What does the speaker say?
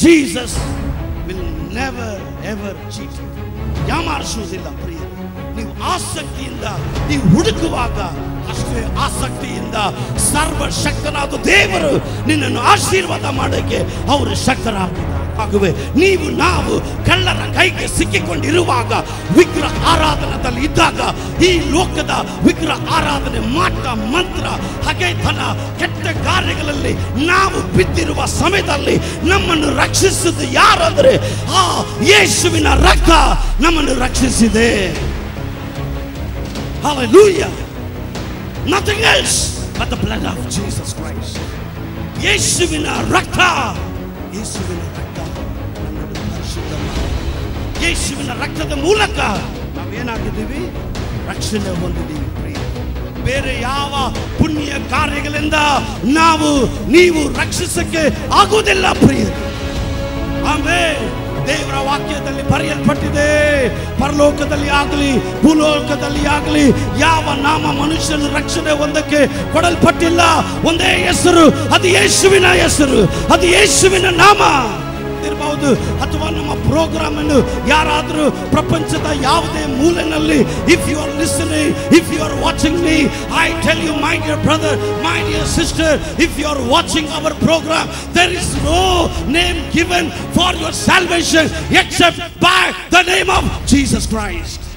Jesus will never ever cheat you. ಯಾಮಾರಿಸುವುದಿಲ್ಲ ಪ್ರಿಯರೇ ನೀವು ಆಸಕ್ತಿಯಿಂದ ನೀವು ಹುಡುಕುವಾಗ ಅಷ್ಟೇ ಆಸಕ್ತಿಯಿಂದ ಸರ್ವಶಕ್ತನಾದ ದೇವರು ನಿನ್ನನ್ನು ಆಶೀರ್ವಾದ ಮಾಡೋಕ್ಕೆ ಅವರು ಶಕ್ತರಾಗಿದ್ದಾರೆ ಆಗುವೆ ನೀವು ನಾವು ಕಳ್ಳರ ಕೈಗೆ ಸಿಕ್ಕಿಕೊಂಡಿರುವಾಗ ವಿಗ್ರಹ ಆರಾಧನದಲ್ಲಿ ಇದ್ದಾಗ ಈ ಲೋಕದ ವಿಗ್ರಹ ಆರಾಧನೆ ಮಾಟ ಮಂತ್ರ ಹಗೆತನ ಕೆಟ್ಟ ಕಾರ್ಯಗಳಲ್ಲಿ ನಾವು ಬಿದ್ದಿರುವ ಸಮಯದಲ್ಲಿ ನಮ್ಮನ್ನು ರಕ್ಷಿಸಿದ ಯಾರಂದ್ರೆ ಆ ಯೇಸುವಿನ ರಕ್ತ ನಮ್ಮನ್ನು ರಕ್ಷಿಸಿದೆ Hallelujah. Nothing else but the blood of Jesus Christ. ಯೇಸುವಿನ ರಕ್ತ ಯೇಸುವಿನ ರಕ್ತ ನನ್ನನ್ನು ಪರಿಶುದ್ಧ ಮಾಡಿದೆ. ಯೇಸುವಿನ ರಕ್ತದ ಮೂಲಕ ನಾವೇನಾಗಿದ್ದೀವಿ ರಕ್ಷಣೆ ಹೊಂದಿದ್ದೀವಿ ಪ್ರಿಯ ಬೇರೆ ಯಾವ ಪುಣ್ಯ ಕಾರ್ಯಗಳಿಂದ ನಾವು ನೀವು ರಕ್ಷಿಸಕ್ಕೆ ಆಗುವುದಿಲ್ಲ ಪ್ರಿಯ ಆಮೇಲೆ ದೇವರ ವಾಕ್ಯದಲ್ಲಿ ಬರೆಯಲ್ಪಟ್ಟಿದೆ ಪರಲೋಕದಲ್ಲಿ ಆಗಲಿ ಭೂಲೋಕದಲ್ಲಿ ಆಗಲಿ ಯಾವ ನಾಮ ಮನುಷ್ಯನ ರಕ್ಷಣೆ ಒಂದಕ್ಕೆ ಕೊಡಲ್ಪಟ್ಟಿಲ್ಲ ಒಂದೇ ಹೆಸರು ಅದು ಯೇಸುವಿನ ಹೆಸರು ಅದು ಯೇಸುವಿನ ನಾಮ ಇರಬಹುದು ಅಥವಾ ನಮ್ಮ ಪ್ರೋಗ್ರಾಮ್ ಅನ್ನು ಯಾರಾದರೂ ಪ್ರಪಂಚದ ಯಾವುದೇ ಮೂಲೆಯಲ್ಲಿ if you are listening if you are watching me I tell you my dear brother my dear sister if you are watching our program there is no name given for your salvation except by the name of Jesus Christ